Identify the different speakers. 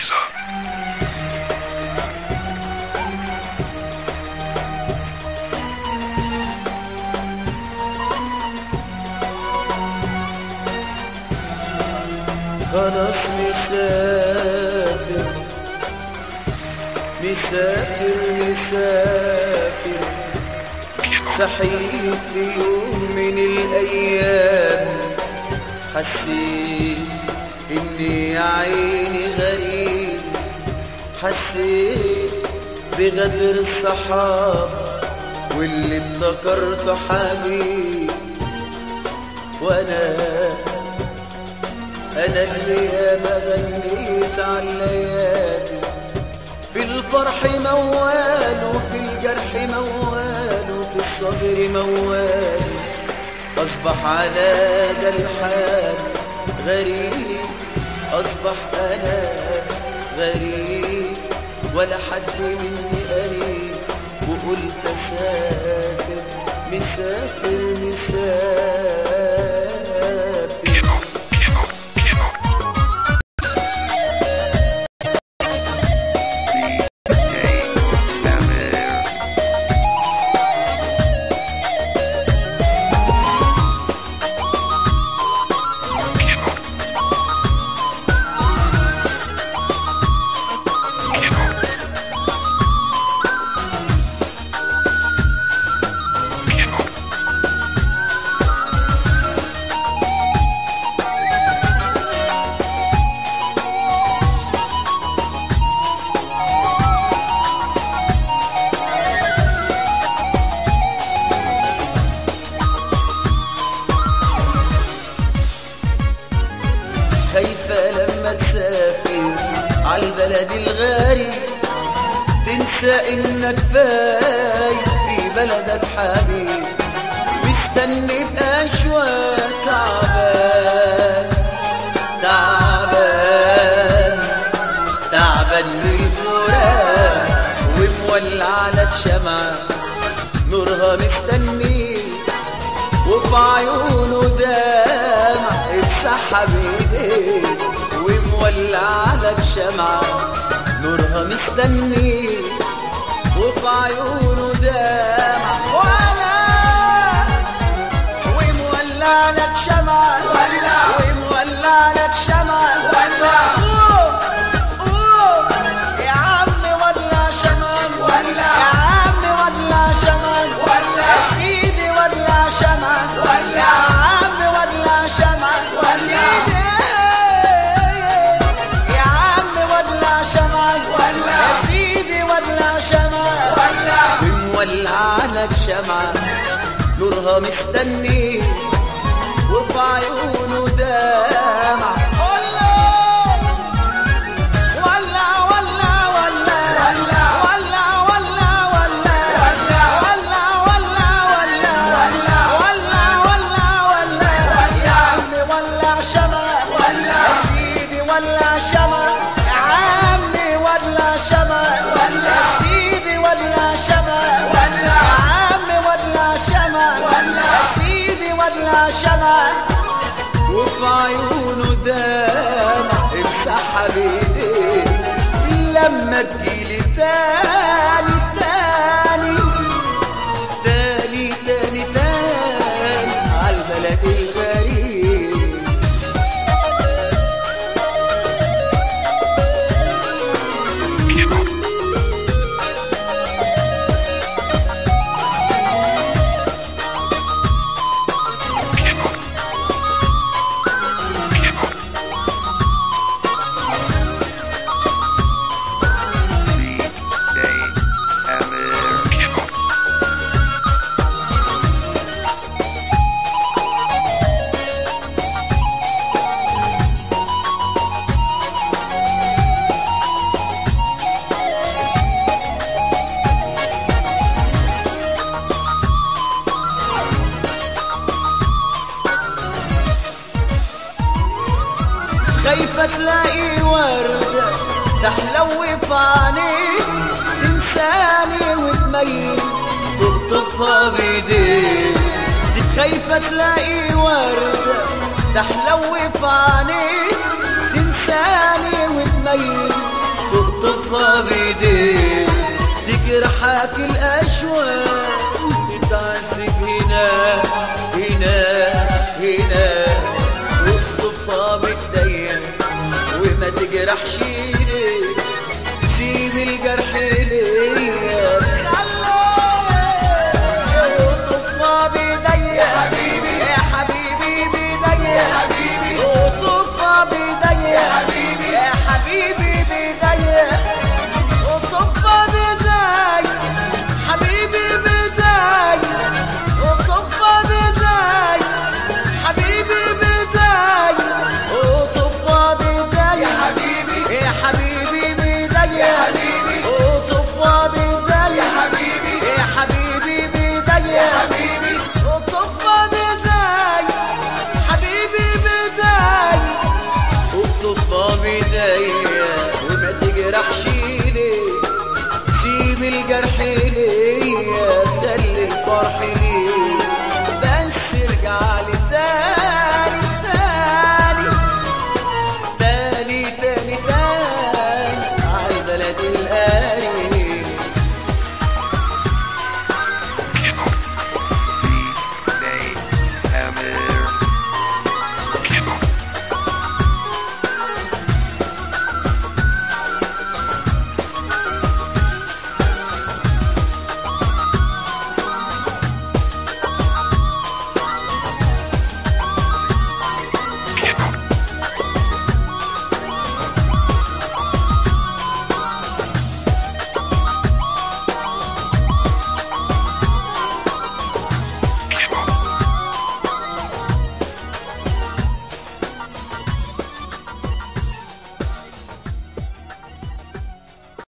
Speaker 1: Producer.
Speaker 2: خلاص مسافر مسافر مسافر صحيت في يوم من الأيام حسيت إني يا عيني غريب حسيت بغدر الصحاب واللي افتكرته حبيب وأنا أنا اللي ياما غنيت عالليالي في الفرح موال وفي الجرح موال وفي الصبر موال أصبح على ده الحال غريب أصبح أنا غريب ولا حد مني قريب وقلت أسافر مسافر مسافر
Speaker 1: Piano, piano, piano. DJ Amir. Piano. Piano. Piano.
Speaker 2: خايفة لما تسافر عالبلد الغريب تنسى انك فايت في بلدك حبيب مستني بأشواق تعبان تعبان تعبان من الفراق ومولع لك شمعة نورها مستنيك وفي عيونه دمع امسحها بايديك ومولع لك شمعة نورها مستني وفي عيونه دمع ولا ومولع لك شمعة ومولع لك شمعة قوم، قوم، يا عمي ولع شمعة يا عمي ولع شمعة يا سيدي ولع شمعة يا عمي ولع شمعة سيدي يا عمي ولع شمعة يا سيدي ولع شمعة ومولع لك شمعة نورها مستني وفي عيونه دمع ولع ولع ولع ولع ولع ولع ولع ولع ولع ولع ولع ولع يا عمي ولع شمع يا سيدي ولع شمع يا عمي ولع شمع يا سيدي ولع شمع يا عمي ولع شمع يا سيدي ولع شمع وفي عيونه دمع امسحها بايديك لما تجيلي تاني تاني تاني تاني تاني عالبلد الغريب
Speaker 1: Piano. Piano. Piano. DJ Amir. Piano.
Speaker 2: خايفة تلاقي وردة تحلو في عينيك تنساني وتميل تخطفها بايديك خايفة تلاقي وردة تحلو في عينيك تنساني وتميل اقطفها بايديك تجرحك الاشواق تتعذب هنا هنا هنا اقطفها بايديك وما تجرحش ليه سيب الجرح ليا اقطفها بايديا يا حبيبي يا حبيبي بايديا يا حبيبي اقطفها بايديا يا حبيبي يا حبيبي بايديا اقطفها بايديا حبيبي بايديا اقطفها بايديا حبيبي بايديا اقطفها بايديا يا حبيبي يا حبيبي بايديا يا حبيبي اقطفها بايديا يا حبيبي يا حبيبي بايديا يا حبيبي اقطفها بايديا حبيبي بايديا اقطفها بايديا وما تجرحش ليه سيب الجرح ليا خلي الفرح ليا